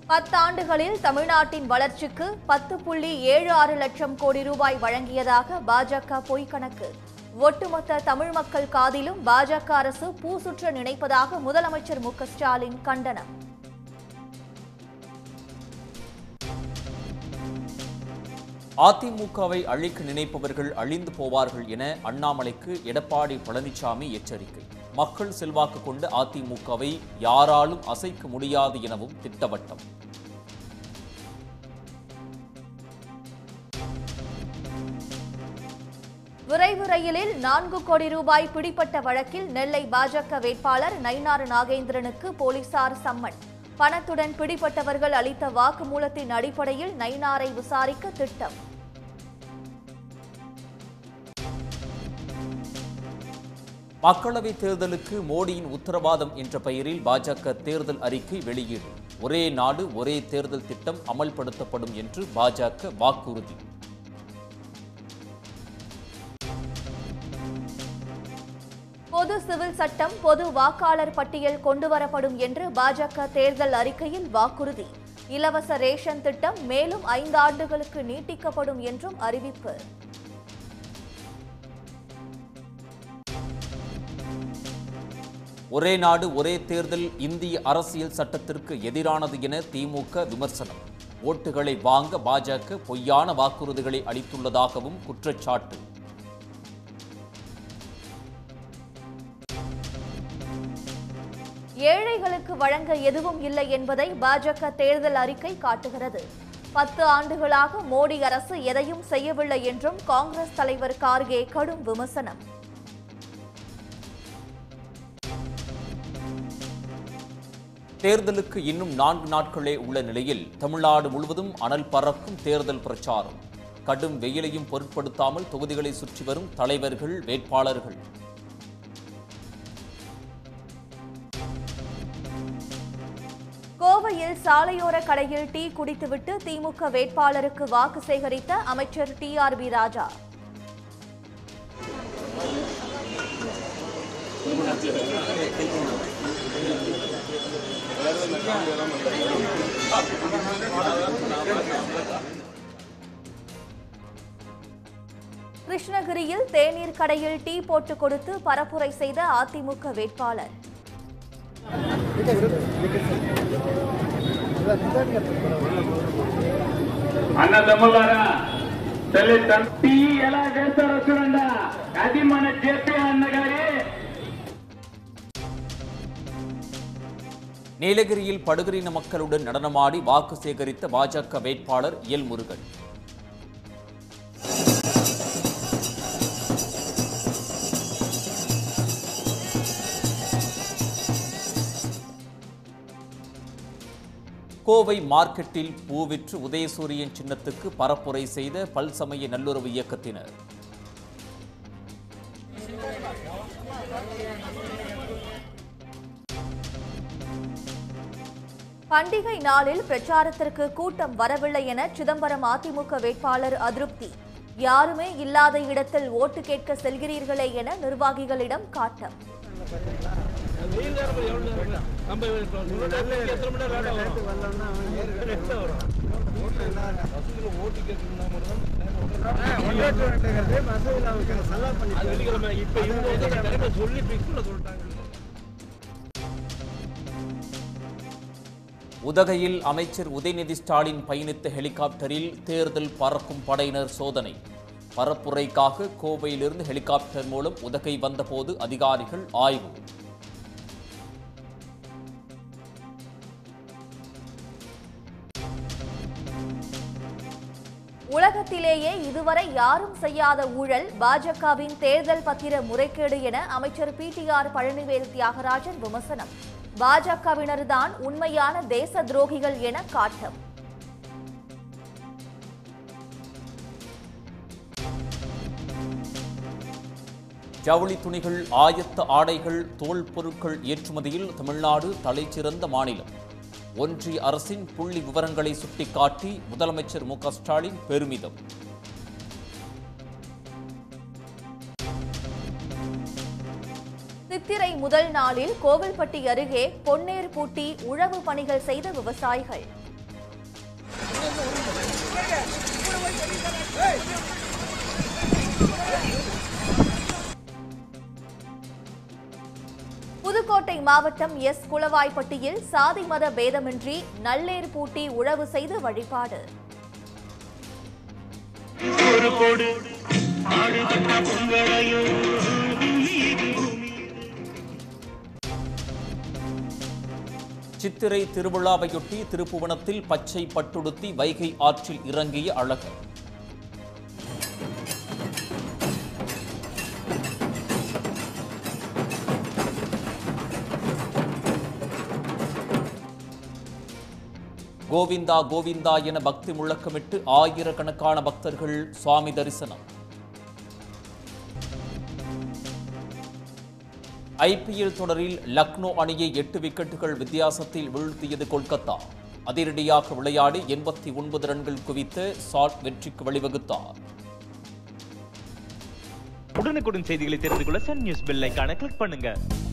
பத்தாண்டுகளில் தமிழ்நாட்டின் வளர்ச்சிக்கு பத்து புள்ளி ஏழு ஆறு லட்சம் கோடி ரூபாய் வழங்கியதாக பாஜக பொய்க்கணக்கு ஒட்டுமொத்த தமிழ் மக்கள் காதிலும் பாஜக அரசு பூசுற்ற நினைப்பதாக முதலமைச்சர் மு க ஸ்டாலின் கண்டனம் அதிமுகவை அழிக்க நினைப்பவர்கள் அழிந்து போவார்கள் என அண்ணாமலைக்கு எடப்பாடி பழனிசாமி எச்சரிக்கை மக்கள் செல்வாக்கு கொண்ட அதிமுகவை யாராலும் அசைக்க முடியாது எனவும் திட்டவட்டம் விரைவு ரயிலில் நான்கு கோடி ரூபாய் பிடிப்பட்ட வழக்கில் நெல்லை பாஜக வேட்பாளர் நயினார் நாகேந்திரனுக்கு போலீசார் சம்மன் பணத்துடன் பிடிப்பட்டவர்கள் அளித்த வாக்குமூலத்தின் அடிப்படையில் நயினாரை விசாரிக்க திட்டம் மக்களவைத் தேர்தலுக்கு மோடியின் உத்தரவாதம் என்ற பெயரில் பாஜக தேர்தல் அறிக்கை வெளியீடு ஒரே நாடு ஒரே தேர்தல் திட்டம் அமல்படுத்தப்படும் என்று பாஜக வாக்குறுதி பொது சிவில் சட்டம் பொது வாக்காளர் பட்டியல் கொண்டுவரப்படும் என்று பாஜக தேர்தல் அறிக்கையில் வாக்குறுதி இலவச ரேஷன் திட்டம் மேலும் ஐந்து ஆண்டுகளுக்கு நீட்டிக்கப்படும் என்றும் அறிவிப்பு ஒரே நாடு ஒரே தேர்தல் இந்திய அரசியல் சட்டத்திற்கு எதிரானது என திமுக விமர்சனம் ஓட்டுகளை வாங்க பாஜக பொய்யான வாக்குறுதிகளை அளித்துள்ளதாகவும் குற்றச்சாட்டு ஏழைகளுக்கு வழங்க எதுவும் இல்லை என்பதை பாஜக தேர்தல் அறிக்கை காட்டுகிறது பத்து ஆண்டுகளாக மோடி அரசு எதையும் செய்யவில்லை என்றும் காங்கிரஸ் தலைவர் கார்கே கடும் விமர்சனம் தேர்தலுக்கு இன்னும் நான்கு நாட்களே உள்ள நிலையில் தமிழ்நாடு முழுவதும் அனல் பறக்கும் தேர்தல் பிரச்சாரம் கடும் வெயிலையும் பொருட்படுத்தாமல் தொகுதிகளை சுற்றி வரும் தலைவர்கள் வேட்பாளர்கள் கோவையில் சாலையோர கடையில் டீ குடித்துவிட்டு திமுக வேட்பாளருக்கு வாக்கு சேகரித்த அமைச்சர் டி ஆர் பி ராஜா கிருஷ்ணகிரியில் தேநீர் கடையில் டீ போட்டு கொடுத்து பரப்புரை செய்த அதிமுக வேட்பாளர் అన్నదమ్ములారా తల్లి తంపి ఎలా చేస్తారో చూడండి అది మన జేపీ అన్నగారి நீலகிரியில் படுகரின மக்களுடன் நடனமாடி வாக்கு சேகரித்த பாஜக வேட்பாளர் எல் முருகன் கோவை மார்க்கெட்டில் பூ விற்று உதயசூரியன் சின்னத்துக்கு பரப்புரை செய்த பல்சமய நல்லுறவு இயக்கத்தினர் பண்டிகை நாளில் பிரச்சாரத்திற்கு கூட்டம் வரவில்லை என சிதம்பரம் அதிமுக வேட்பாளர் அதிருப்தி யாருமே இல்லாத இடத்தில் ஓட்டு கேட்க செல்கிறீர்களே என நிர்வாகிகளிடம் காட்டம் உதகையில் அமைச்சர் உதயநிதி ஸ்டாலின் பயணித்த ஹெலிகாப்டரில் தேர்தல் பறக்கும் படையினர் சோதனை பரப்புரைக்காக கோவையிலிருந்து ஹெலிகாப்டர் மூலம் உதகை வந்தபோது அதிகாரிகள் ஆய்வு உலகத்திலேயே இதுவரை யாரும் செய்யாத ஊழல் பாஜகவின் தேர்தல் பத்திர முறைகேடு என அமைச்சர் பிடிஆர் பழனிவேல் தியாகராஜன் விமர்சனம் பாஜகவினர்தான் உண்மையான தேச துரோகிகள் என காட்டம் ஜவுளி துணிகள் ஆயத்த ஆடைகள் தோல் பொருட்கள் ஏற்றுமதியில் தமிழ்நாடு தலைசிறந்த மாநிலம் ஒன்றிய அரசின் புள்ளி விவரங்களை சுட்டிக்காட்டி முதலமைச்சர் மு க ஸ்டாலின் பெருமிதம் சித்திரை முதல் நாளில் கோவில்பட்டி அருகே பொன்னேர் பூட்டி உழவு பணிகள் செய்த விவசாயிகள் புதுக்கோட்டை மாவட்டம் எஸ் குளவாய்ப்பட்டியில் சாதி மத பேதமின்றி நல்லேர் பூட்டி உழவு செய்து வழிபாடு ஒரு கோடு ஆடுபட்ட பொங்கலையோ சித்திரை திருவிழாவையொட்டி திருப்புவனத்தில் பச்சை பட்டுடுத்தி வைகை ஆற்றில் இறங்கிய அழகர் கோவிந்தா கோவிந்தா என பக்தி முழக்கமிட்டு ஆயிரக்கணக்கான பக்தர்கள் சுவாமி தரிசனம் ஐபிஎல் தொடரில் லக்னோ அணியை எட்டு விக்கெட்டுகள் வித்தியாசத்தில் வீழ்த்தியது கொல்கத்தா அதிரடியாக விளையாடி எண்பத்தி ஒன்பது ரன்கள் குவித்து சாட் வெற்றிக்கு வழிவகுத்தார் உடனுக்குடன் செய்திகளை தெரிந்து கொள்ள சன் நியூஸ் பெல் ஐகானை கிளிக் பண்ணுங்க